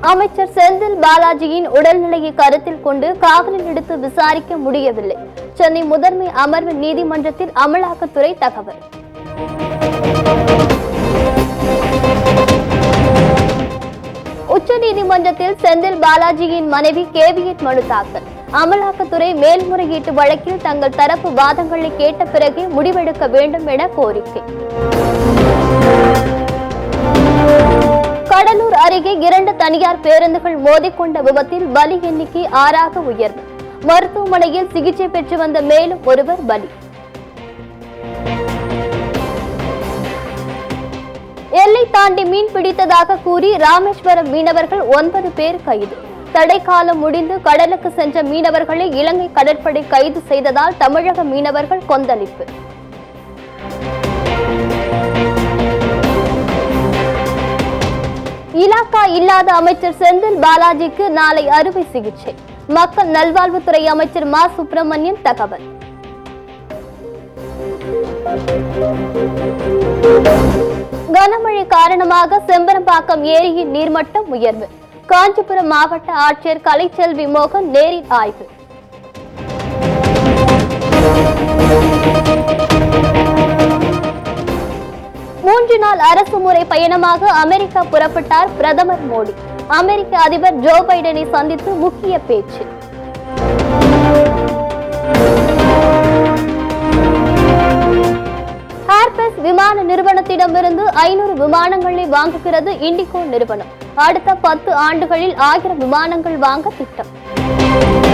அமைச்சர் செந்தில் பாலாஜியின் உடல்நிலையை கருத்தில் கொண்டு காவலில் எடுத்து விசாரிக்க முடியவில்லை சென்னை முதன்மை அமர்வு நீதிமன்றத்தில் அமலாக்கத்துறை தகவல் உச்சநீதிமன்றத்தில் செந்தில் பாலாஜியின் மனைவி கேவியட் மனு தாக்கல் அமலாக்கத்துறை மேல்முறையீட்டு வழக்கில் தங்கள் தரப்பு வாதங்களை கேட்ட பிறகே முடிவெடுக்க வேண்டும் என கோரிக்கை கடலூர் அருகே இரண்டு தனியார் பேருந்துகள் மோதிக்கொண்ட விபத்தில் பலி எண்ணிக்கை ஆறாக உயர்வு மருத்துவமனையில் சிகிச்சை பெற்று வந்த மேலும் ஒருவர் பலி எல்லை தாண்டி மீன் பிடித்ததாக கூறி ராமேஸ்வரம் மீனவர்கள் ஒன்பது பேர் கைது தடைக்காலம் முடிந்து கடலுக்கு சென்ற மீனவர்களை இலங்கை கடற்படை கைது செய்ததால் தமிழக மீனவர்கள் கொந்தளிப்பு இலாக்கா இல்லாத அமைச்சர் செந்தில் பாலாஜிக்கு நாளை அறுவை சிகிச்சை மக்கள் நல்வாழ்வுத்துறை அமைச்சர் மா சுப்பிரமணியன் தகவல் கனமழை காரணமாக செம்பரம்பாக்கம் ஏரியின் நீர்மட்டம் உயர்வு காஞ்சிபுரம் மாவட்ட ஆட்சியர் கலைச்செல்வி மோகன் நேரில் ஆய்வு மூன்று நாள் அரசு முறை பயணமாக அமெரிக்கா புறப்பட்டார் பிரதமர் மோடி அமெரிக்க அதிபர் ஜோ பைடனை சந்தித்து முக்கிய பேச்சு ஏர்பஸ் விமான நிறுவனத்திடமிருந்து ஐநூறு விமானங்களை வாங்குகிறது இண்டிகோ நிறுவனம் அடுத்த பத்து ஆண்டுகளில் ஆயிரம் விமானங்கள் வாங்க திட்டம்